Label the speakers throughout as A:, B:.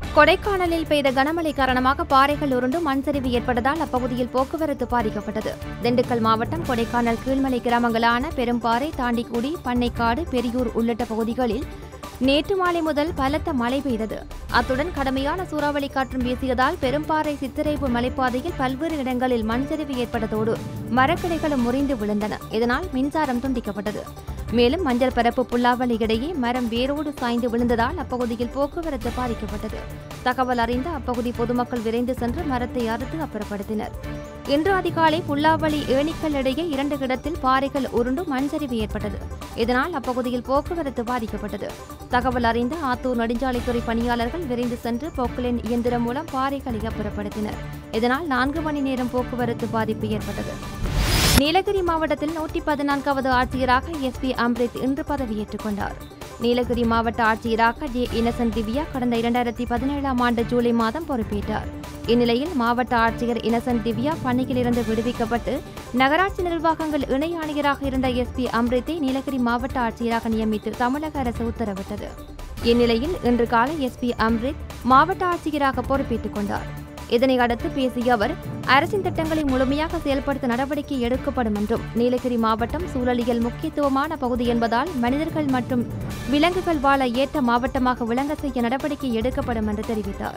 A: கொடைக்கானலில் பெய்த கனமழை காரணமாக பாறைகள் உருண்டு மண் சரிவு ஏற்பட்டதால் அப்பகுதியில் போக்குவரத்து பாதிக்கப்பட்டது திண்டுக்கல் மாவட்டம் கொடைக்கானல் கீழ்மலை கிராமங்களான பெரும்பாறை தாண்டிக்குடி பண்ணைக்காடு பெரியூர் உள்ளிட்ட பகுதிகளில் நேற்று மாலை முதல் பலத்த மழை பெய்தது அத்துடன் கடுமையான சூறாவளி காற்றும் வீசியதால் பெரும்பாறை சித்திரைப்பு மலைப்பாதையில் பல்வேறு இடங்களில் மண் சரிவு ஏற்பட்டதோடு மரக்கிளைகளும் முறிந்து விழுந்தன இதனால் மின்சாரம் துண்டிக்கப்பட்டது மேலும் மஞ்சள் பரப்பு புல்லாவளி இடையே மரம் வேரோடு சாய்ந்து விழுந்ததால் அப்பகுதியில் போக்குவரத்து பாதிக்கப்பட்டது தகவல் அறிந்த அப்பகுதி பொதுமக்கள் விரைந்து சென்று மரத்தை அறுத்து அப்புறப்படுத்தினர் இன்று அதிகாலை புல்லாவளி ஏணிக்கல் இடையே இரண்டு இடத்தில் பாறைகள் உருண்டு மண் சரிவு ஏற்பட்டது இதனால் அப்பகுதியில் போக்குவரத்து பாதிக்கப்பட்டது தகவல் அறிந்த ஆத்தூர் நெடுஞ்சாலைத்துறை பணியாளர்கள் விரைந்து சென்று போக்லின் இயந்திரம் மூலம் பாறைகளை அப்புறப்படுத்தினர் இதனால் நான்கு மணி நேரம் போக்குவரத்து பாதிப்பு ஏற்பட்டது நீலகிரி மாவட்டத்தில் நூற்றி பதினான்காவது ஆட்சியராக எஸ்பி அம்ரித் இன்று பதவியேற்றுக் கொண்டார் நீலகிரி மாவட்ட ஆட்சியராக ஜே இனசன் திவ்யா கடந்த இரண்டாயிரத்தி பதினேழாம் ஆண்டு ஜூலை மாதம் பொறுப்பேற்றார் இந்நிலையில் மாவட்ட ஆட்சியர் இனசன் திவ்யா பணியிலிருந்து விடுவிக்கப்பட்டு நகராட்சி நிர்வாகங்கள் இணை ஆணையராக இருந்த எஸ்பி அம்ரித்தை நீலகிரி மாவட்ட ஆட்சியராக நியமித்து தமிழக அரசு உத்தரவிட்டது இந்நிலையில் இன்று காலை எஸ்பி அம்ரித் மாவட்ட ஆட்சியராக பொறுப்பேற்றுக் கொண்டார் இதனை அடுத்து பேசிய அவர் அரசின் திட்டங்களை முழுமையாக செயல்படுத்த நடவடிக்கை எடுக்கப்படும் என்றும் நீலகிரி மாவட்டம் சூழலியல் முக்கியத்துவமான பகுதி என்பதால் மனிதர்கள் மற்றும் விலங்குகள் வாழ ஏற்ற மாவட்டமாக விளங்க செய்ய நடவடிக்கை எடுக்கப்படும் என்று தெரிவித்தார்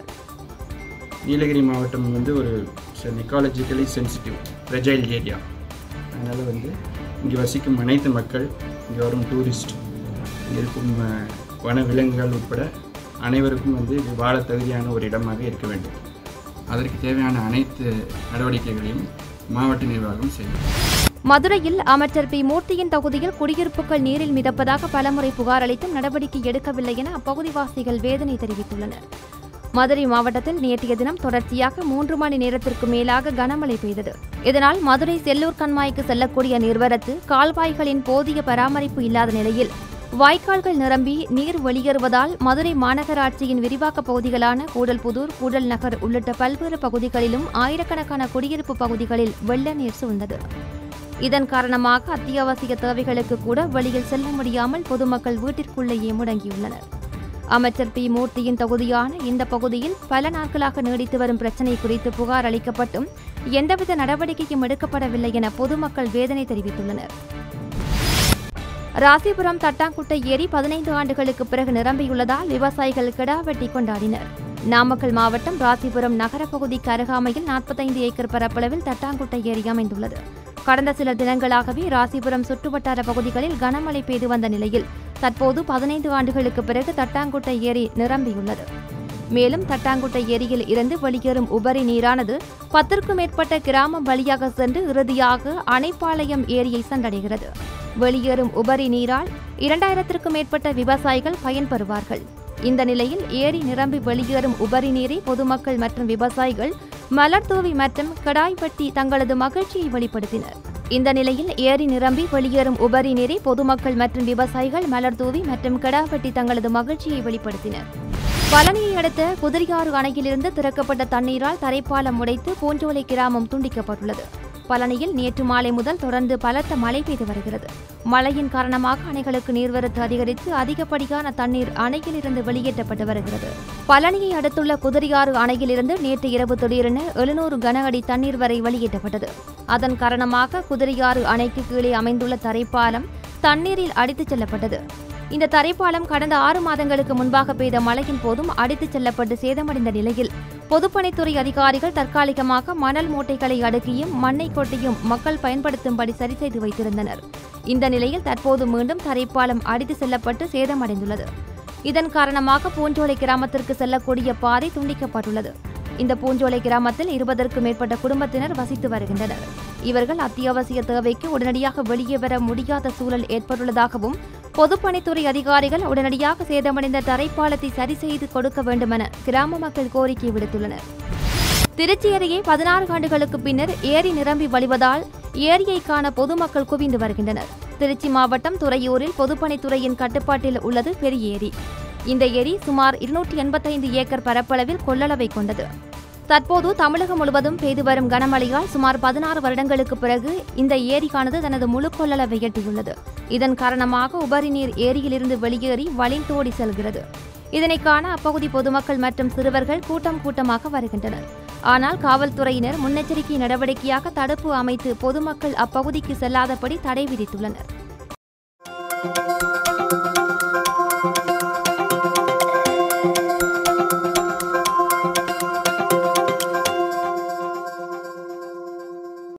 B: நீலகிரி மாவட்டம் வந்து ஒரு எக்காலஜிக்கலி சென்சிட்டிவ் ஃப்ரெஜைல் ஏரியா அதனால் வந்து இங்கே வசிக்கும் அனைத்து மக்கள் இங்கே வரும் டூரிஸ்ட் இங்கே இருக்கும் அஹ், வன விலங்குகள் உட்பட அனைவருக்கும் வந்து இது வாழ தகுதியான ஒரு இடமாக இருக்க வேண்டும் அதற்கு தேவையான அனைத்து நடவடிக்கைகளையும் மாவட்ட நிர்வாகம் செய்யும்
A: மதுரையில் அமைச்சர் பி மூர்த்தியின் தொகுதியில் குடியிருப்புகள் நீரில் மிதப்பதாக பலமுறை புகார் அளித்தும் நடவடிக்கை எடுக்கவில்லை என அப்பகுதிவாசிகள் வேதனை தெரிவித்துள்ளனர் மதுரை மாவட்டத்தில் நேற்றைய தினம் தொடர்ச்சியாக மூன்று மணி நேரத்திற்கு மேலாக கனமழை பெய்தது இதனால் மதுரை செல்லூர் கண்மாய்க்கு செல்லக்கூடிய நீர்வரத்து கால்வாய்களின் போதிய பராமரிப்பு இல்லாத நிலையில் வாய்க்கால்கள் நிரம்பி நீர் வெளியேறுவதால் மதுரை மாநகராட்சியின் விரிவாக்க பகுதிகளான கூடல்புதூர் கூடல் நகர் உள்ளிட்ட பல்வேறு பகுதிகளிலும் ஆயிரக்கணக்கான குடியிருப்பு பகுதிகளில் வெள்ள நீர் சூழ்ந்தது இதன் காரணமாக அத்தியாவசிய தேவைகளுக்கு கூட வெளியில் செல்ல முடியாமல் பொதுமக்கள் வீட்டிற்குள்ளேயே முடங்கியுள்ளனர் அமைச்சர் பி மூர்த்தியின் தொகுதியான இந்த பகுதியில் பல நாட்களாக நீடித்து வரும் பிரச்சினை குறித்து புகார் அளிக்கப்பட்டும் எந்தவித நடவடிக்கையும் எடுக்கப்படவில்லை என பொதுமக்கள் வேதனை தெரிவித்துள்ளனர் ராசிபுரம் தட்டாங்குட்டை ஏரி பதினைந்து ஆண்டுகளுக்கு பிறகு நிரம்பியுள்ளதால் விவசாயிகள் கிடா வெட்டி கொண்டாடினர் நாமக்கல் மாவட்டம் ராசிபுரம் நகர பகுதிக்கு அருகாமையில் நாற்பத்தைந்து ஏக்கர் பரப்பளவில் தட்டாங்குட்டை ஏரி அமைந்துள்ளது கடந்த சில தினங்களாகவே ராசிபுரம் சுற்றுவட்டார பகுதிகளில் கனமழை பெய்து வந்த நிலையில் தற்போது பதினைந்து ஆண்டுகளுக்கு பிறகு தட்டாங்குட்டை ஏரி நிரம்பியுள்ளது மேலும் தட்டாங்குட்டை ஏரியில் இருந்து வெளியேறும் உபரி நீரானது பத்திற்கும் மேற்பட்ட கிராமம் வழியாக சென்று இறுதியாக அணைப்பாளையம் ஏரியை சென்றடைகிறது வெளியேறும் உபரி நீரால் இரண்டாயிரத்திற்கும் மேற்பட்ட விவசாயிகள் பயன்பெறுவார்கள் இந்த நிலையில் ஏரி நிரம்பி வெளியேறும் உபரி நீரை பொதுமக்கள் மற்றும் விவசாயிகள் மலர் தூவி மற்றும் கடாய் வெட்டி தங்களது மகிழ்ச்சியை வெளிப்படுத்தினர் இந்த நிலையில் ஏரி நிரம்பி வெளியேறும் உபரி நீரை பொதுமக்கள் மற்றும் விவசாயிகள் மலர் தூவி மற்றும் கடா வெட்டி தங்களது மகிழ்ச்சியை வெளிப்படுத்தினர் பழனியை அடுத்த குதிரியாறு அணையிலிருந்து திறக்கப்பட்ட தண்ணீரால் தரைப்பாலம் உடைத்து பூஞ்சோலை கிராமம் துண்டிக்கப்பட்டுள்ளது பழனியில் நேற்று மாலை முதல் தொடர்ந்து பலத்த மழை பெய்து வருகிறது மழையின் காரணமாக அணைகளுக்கு நீர்வரத்து அதிகரித்து அதிகப்படியான தண்ணீர் அணையிலிருந்து வெளியேற்றப்பட்டு வருகிறது பழனியை அடுத்துள்ள குதிரியாறு அணையிலிருந்து நேற்று இரவு திடீரென எழுநூறு கன அடி தண்ணீர் வரை வெளியேற்றப்பட்டது அதன் காரணமாக குதிரியாறு அணைக்கு கீழே அமைந்துள்ள தரைப்பாலம் தண்ணீரில் அடித்துச் செல்லப்பட்டது இந்த தரைப்பாலம் கடந்த ஆறு மாதங்களுக்கு முன்பாக பெய்த மழையின் போதும் அடித்துச் செல்லப்பட்டு சேதமடைந்த நிலையில் பொதுப்பணித்துறை அதிகாரிகள் தற்காலிகமாக மணல் மூட்டைகளை அடுக்கியும் மண்ணை கொட்டியும் மக்கள் பயன்படுத்தும்படி சரி செய்து வைத்திருந்தனர் இந்த நிலையில் தற்போது மீண்டும் தரைப்பாலம் அடித்து செல்லப்பட்டு சேதமடைந்துள்ளது இதன் காரணமாக பூஞ்சோலை கிராமத்திற்கு செல்லக்கூடிய பாதை துண்டிக்கப்பட்டுள்ளது இந்த பூஞ்சோலை கிராமத்தில் இருபதற்கும் மேற்பட்ட குடும்பத்தினர் வசித்து வருகின்றனர் இவர்கள் அத்தியாவசிய தேவைக்கு உடனடியாக வெளியே வர முடியாத சூழல் ஏற்பட்டுள்ளதாகவும் பொதுப்பணித்துறை அதிகாரிகள் உடனடியாக சேதமடைந்த தரைப்பாலத்தை சரி செய்து கொடுக்க வேண்டுமென கிராம மக்கள் கோரிக்கை விடுத்துள்ளனர் திருச்சி அருகே பதினாறு ஆண்டுகளுக்கு பின்னர் ஏரி நிரம்பி வழிவதால் ஏரியை காண பொதுமக்கள் குவிந்து வருகின்றனர் திருச்சி மாவட்டம் துறையூரில் பொதுப்பணித்துறையின் கட்டுப்பாட்டில் உள்ளது பெரிய ஏரி இந்த ஏரி சுமார் இருநூற்றி எண்பத்தைந்து ஏக்கர் பரப்பளவில் கொள்ளளவை கொண்டது தற்போது தமிழகம் முழுவதும் பெய்து வரும் கனமழையால் சுமார் பதினாறு வருடங்களுக்கு பிறகு இந்த ஏரிக்கானது தனது முழு கொள்ளளவை எட்டியுள்ளது இதன் காரணமாக உபரி நீர் ஏரியிலிருந்து வெளியேறி வழிந்தோடி செல்கிறது இதனை காண அப்பகுதி பொதுமக்கள் மற்றும் சிறுவர்கள் கூட்டம் கூட்டமாக வருகின்றனர் ஆனால் காவல்துறையினர் முன்னெச்சரிக்கை நடவடிக்கையாக தடுப்பு அமைத்து பொதுமக்கள் அப்பகுதிக்கு செல்லாதபடி தடை விதித்துள்ளனர்